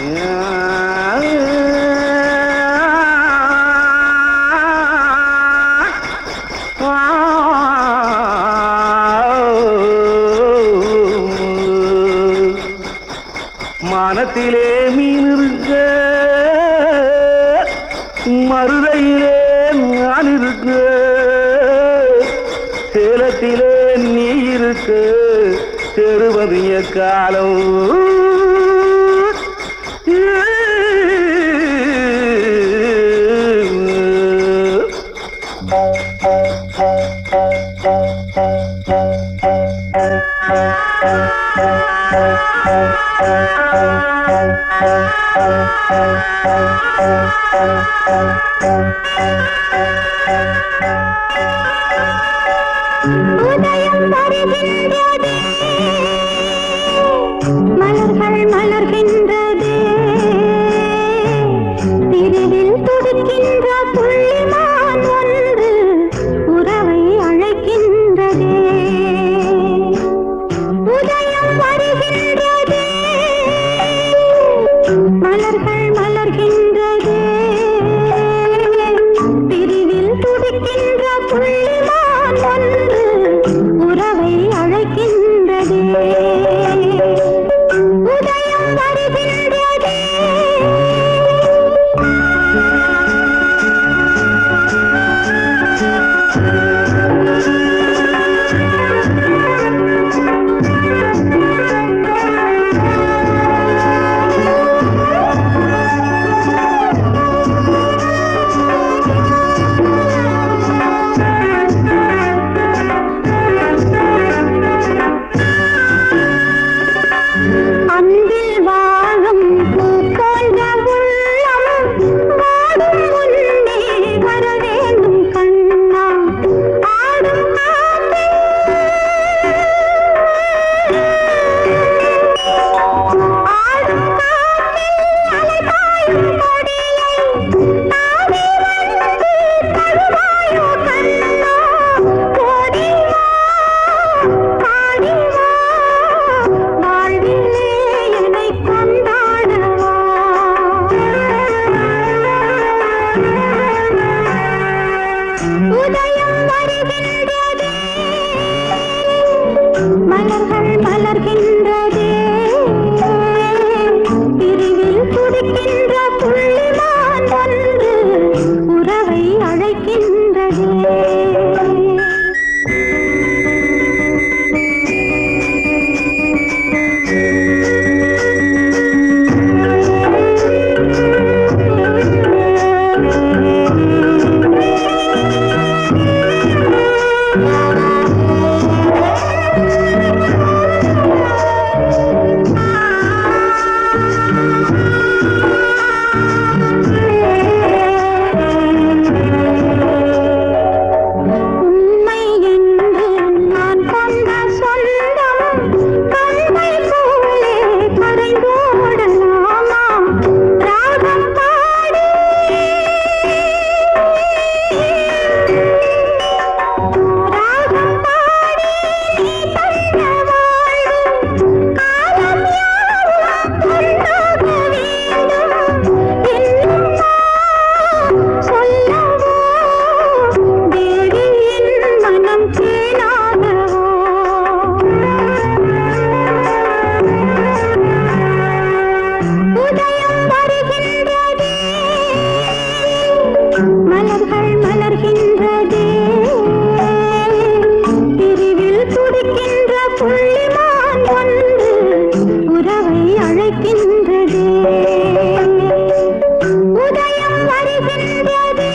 மானத்திலே மீன் இருக்க மருதையிலே நான் இருக்க சேலத்திலே நீ இருக்க செருவதிய காலம் உதயம் வருகின்றதே மலர்கள் மலர்கின்றதே திருவில் துடிக்கின்ற புள்ளிமான் ஒன்று உறவை அழைக்கின்றதே உதயம் வருகின்றதே மலர்கள் மலர்கின்றதே பிரிவில் துடிக்கின்ற புள்ளிமான் ஒன்று உறவை அழைக்கின்றதே உதயம் வருகின்றதே அன்பில் வாழும் பூ போன்ற உள்ளம் வாடும் முன்னே வர வேண்டும் கண்ணா ஆடும் காற்றே ஆடும் காற்றே அலைபாயும் கொடியை தாவி வந்து தழுவாயோ கண்ணா ஓடி வா பாடி வா வாழ்விலே என்னை கொண்டாடவா உதயம் வருகின்றதே மலர்கள் மலர்கின்றதே பிரிவில் துடிக்கின்ற புள்ளிமான் ஒன்று உறவை அழைக்கின்றதே உண்மை என்று நான் கொண்ட சொந்தம் கண்மை போலே கரைந்தோடலாமா ராகம் பாடி ராகம் பாடி நீ தந்த வாழ்வு காலம் யாவும் கொண்டாட வேண்டும் என்னும் சொல்லவோ தேவியின் மனம் கேளாதவோ உதயம் வருகின்றதே மலர்கள் மலர்கின்றதே பிரிவில் துடிக்கின்ற புள்ளிமான் ஒன்று உறவை அழைக்கின்றதே உதயம் வருகின்றதே